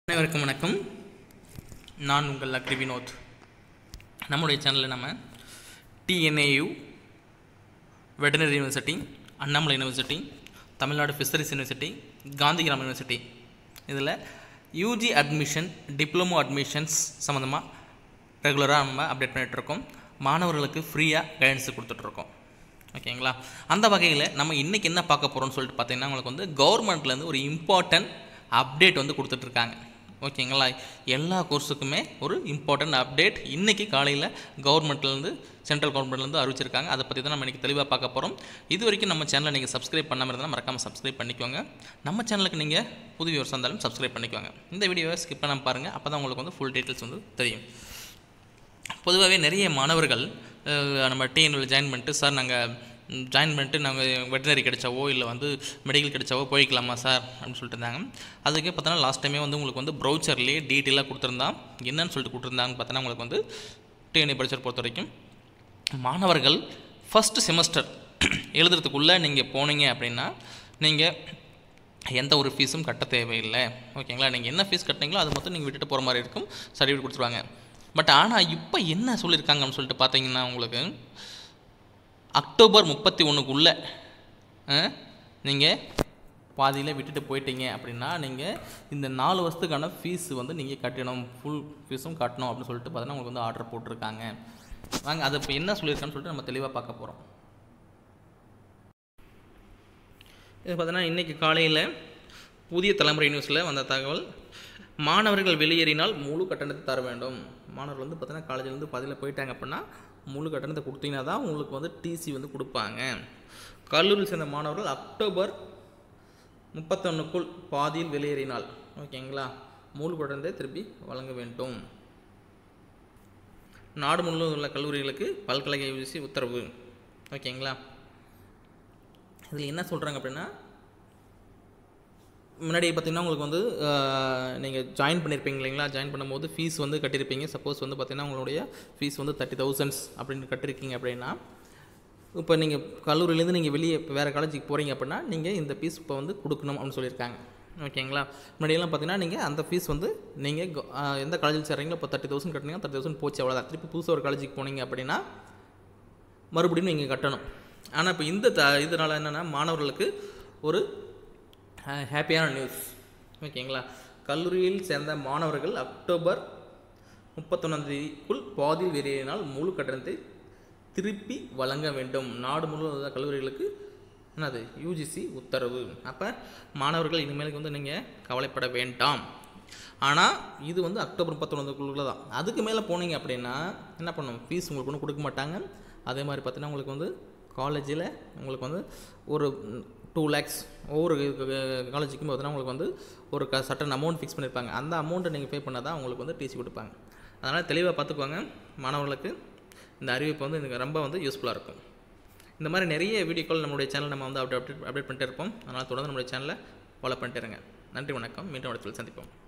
அனைவருக்கும் வணக்கம் நான் உங்கள் அக்ரி வினோத் நம்முடைய சேனலில் நம்ம TNAU veterinary university Annamalai university Tamil Nadu fisheries university Gandhigram university இதில் யூஜி அட்மிஷன் டிப்ளமோ அட்மிஷன்ஸ் சம்மந்தமாக ரெகுலராக நம்ம அப்டேட் பண்ணிகிட்ருக்கோம் மாணவர்களுக்கு ஃப்ரீயாக கைடன்ஸ் கொடுத்துட்ருக்கோம் ஓகேங்களா அந்த வகையில் நம்ம இன்றைக்கி என்ன பார்க்க போகிறோம்னு சொல்லிட்டு பார்த்தீங்கன்னா உங்களுக்கு வந்து கவர்மெண்ட்லேருந்து ஒரு இம்பார்ட்டன்ட் அப்டேட் வந்து கொடுத்துட்ருக்காங்க ஓகேங்களா எல்லா கோர்ஸுக்குமே ஒரு இம்பார்ட்டன்ட் அப்டேட் இன்றைக்கி காலையில் கவர்மெண்ட்லேருந்து சென்ட்ரல் கவர்மெண்ட்லேருந்து அறிவிச்சிருக்காங்க அதை பற்றி தான் நம்ம இன்றைக்கி தெளிவாக பார்க்க போகிறோம் இது வரைக்கும் நம்ம சேனலை நீங்கள் சப்ஸ்கிரைப் பண்ணாமல் இருந்தால் மறக்காமல் சப்ஸ்கிரைப் பண்ணிக்கோங்க நம்ம சேனலுக்கு நீங்கள் புது வியூவர்ஸ் இருந்தாலும் சப்ஸ்கிரைப் பண்ணிக்கோங்க இந்த வீடியோவை ஸ்கிப் பண்ணாமல் பாருங்கள் அப்போ தான் உங்களுக்கு வந்து ஃபுல் டீட்டெயில்ஸ் வந்து தெரியும் பொதுவாகவே நிறைய மாணவர்கள் அஹ், நம்ம டிஎன்வில் ஜாயின் பண்ணிட்டு சார் நாங்கள் ஜாயின் பண்ணிட்டு நாங்கள் வெட்டினரி கிடைச்சாவோ இல்லை வந்து மெடிக்கல் கிடைச்சாவோ போய்க்கலாமா சார் அப்படின்னு சொல்லிட்டு இருந்தாங்க அதுக்கே பார்த்தோன்னா லாஸ்ட் டைமே வந்து உங்களுக்கு வந்து ப்ரௌச்சர்லேயே டீட்டெயிலாக கொடுத்துருந்தான் என்னன்னு சொல்லிட்டு கொடுத்துருந்தாங்கன்னு பார்த்தோன்னா உங்களுக்கு வந்து டிஎன்ஏ படிச்சர் பொறுத்த வரைக்கும் மாணவர்கள் ஃபஸ்ட்டு செமஸ்டர் எழுதுறதுக்குள்ளே நீங்கள் போனீங்க அப்படின்னா நீங்கள் எந்த ஒரு ஃபீஸும் கட்ட தேவையில்லை ஓகேங்களா நீங்கள் என்ன ஃபீஸ் கட்டினீங்களோ அது மொத்தம் நீங்கள் விட்டுட்டு போகிற மாதிரி இருக்கும் சர்டிஃபிகேட் கொடுத்துருவாங்க பட் ஆனால் இப்போ என்ன சொல்லியிருக்காங்கன்னு சொல்லிட்டு பார்த்தீங்கன்னா உங்களுக்கு அக்டோபர் முப்பத்தி ஒன்றுக்குள்ளே நீங்கள் பாதியில் விட்டுட்டு போயிட்டீங்க அப்படின்னா நீங்கள் இந்த நாலு வருஷத்துக்கான ஃபீஸ் வந்து நீங்கள் கட்டணும் ஃபுல் ஃபீஸும் கட்டணும் அப்படின்னு சொல்லிட்டு பார்த்தீங்கன்னா உங்களுக்கு வந்து ஆர்டர் போட்டிருக்காங்க வாங்க அதை இப்போ என்ன சொல்லியிருக்கான்னு சொல்லிட்டு நம்ம தெளிவாக பார்க்க போகிறோம் இது பார்த்தீங்கன்னா இன்றைக்கி காலையில் புதிய தலைமுறை நியூஸில் வந்த தகவல் மாணவர்கள் வெளியேறினால் முழு கட்டணத்தை தர வேண்டும் மாணவர்கள் வந்து பார்த்தீங்கன்னா காலேஜ்லேருந்து பதில் போயிட்டாங்க அப்படின்னா முழு கட்டணத்தை கொடுத்தீங்கன்னா தான் உங்களுக்கு வந்து டிசி வந்து கொடுப்பாங்க கல்லூரியில் சேர்ந்த மாணவர்கள் அக்டோபர் முப்பத்தொன்றுக்குள் பாதியில் வெளியேறினால் ஓகேங்களா முழு கட்டணத்தை திருப்பி வழங்க வேண்டும் நாடு முழுவதும் உள்ள கல்லூரிகளுக்கு பல்கலைக்கழக யூஜிசி உத்தரவு ஓகேங்களா இதில் என்ன சொல்கிறாங்க அப்படின்னா முன்னாடி பார்த்தீங்கன்னா உங்களுக்கு வந்து நீங்கள் ஜாயின் பண்ணியிருப்பீங்க இல்லைங்களா ஜாயின் பண்ணும்போது ஃபீஸ் வந்து கட்டியிருப்பீங்க சப்போஸ் வந்து பார்த்தீங்கன்னா உங்களுடைய ஃபீஸ் வந்து தேர்ட்டி தௌசண்ட்ஸ் அப்படின்னு கட்டிருக்கீங்க அப்படின்னா இப்போ நீங்கள் கல்லூரியிலேருந்து நீங்கள் வெளியே வேறு காலேஜுக்கு போகிறீங்க அப்படின்னா நீங்கள் இந்த ஃபீஸ் இப்போ வந்து கொடுக்கணும் அப்படின்னு சொல்லியிருக்காங்க ஓகேங்களா முன்னாடியெல்லாம் பார்த்தீங்கன்னா நீங்கள் அந்த ஃபீஸ் வந்து நீங்கள் கோ- ஆஹ் எந்த காலேஜில் சேர்றீங்களோ இப்போ தேர்ட்டி தௌசண்ட் கட்டினீங்க தேர்ட்டி தௌசண்ட் போச்சு அவ்வளோதான் திருப்பி புதுசாக ஒரு காலேஜுக்கு போனீங்க அப்படின்னா மறுபடியும் நீங்கள் கட்டணும் ஆனால் இப்போ இந்த த இதனால் என்னென்னா மாணவர்களுக்கு ஒரு ஹாப்பியான நியூஸ் ஓகேங்களா கல்லூரியில் சேர்ந்த மாணவர்கள் அக்டோபர் முப்பத்தொன்னாம் தேதிக்குள் பாதியில் வெளியேறினால் முழு கட்டணத்தை திருப்பி வழங்க வேண்டும் நாடு முழுவதும் உள்ள கல்லூரிகளுக்கு என்னது யூஜிசி உத்தரவு அப்போ மாணவர்கள் இனிமேலுக்கு வந்து நீங்கள் கவலைப்பட வேண்டாம் ஆனால் இது வந்து அக்டோபர் முப்பத்தொன்பதுக்குள்ளே தான் அதுக்கு மேலே போனீங்க அப்படின்னா என்ன பண்ணும் ஃபீஸ் உங்களுக்கு ஒன்றும் கொடுக்க மாட்டாங்க அதே மாதிரி பார்த்தீங்கன்னா உங்களுக்கு வந்து காலேஜில் உங்களுக்கு வந்து ஒரு டூ லேக்ஸ் ஒவ்வொரு காலேஜுக்கும் பார்த்தீங்கன்னா உங்களுக்கு வந்து ஒரு க சட்டன் அமௌண்ட் ஃபிக்ஸ் பண்ணியிருப்பாங்க அந்த அமௌண்ட்டை நீங்கள் பே பண்ணால் தான் உங்களுக்கு வந்து டிசி கொடுப்பாங்க அதனால் தெளிவாக பார்த்துக்கோங்க மாணவர்களுக்கு இந்த அறிவிப்பு வந்து எனக்கு ரொம்ப வந்து யூஸ்ஃபுல்லாக இருக்கும் இந்த மாதிரி நிறைய வீடியோக்கள் நம்மளுடைய சேனல் நம்ம வந்து அப்டேட் அப்டேட் பண்ணிட்டே இருப்போம் அதனால் தொடர்ந்து நம்மளுடைய சேனலை ஃபாலோ பண்ணிட்டே இருங்க நன்றி வணக்கம் மீண்டும் இடத்துல சந்திப்போம்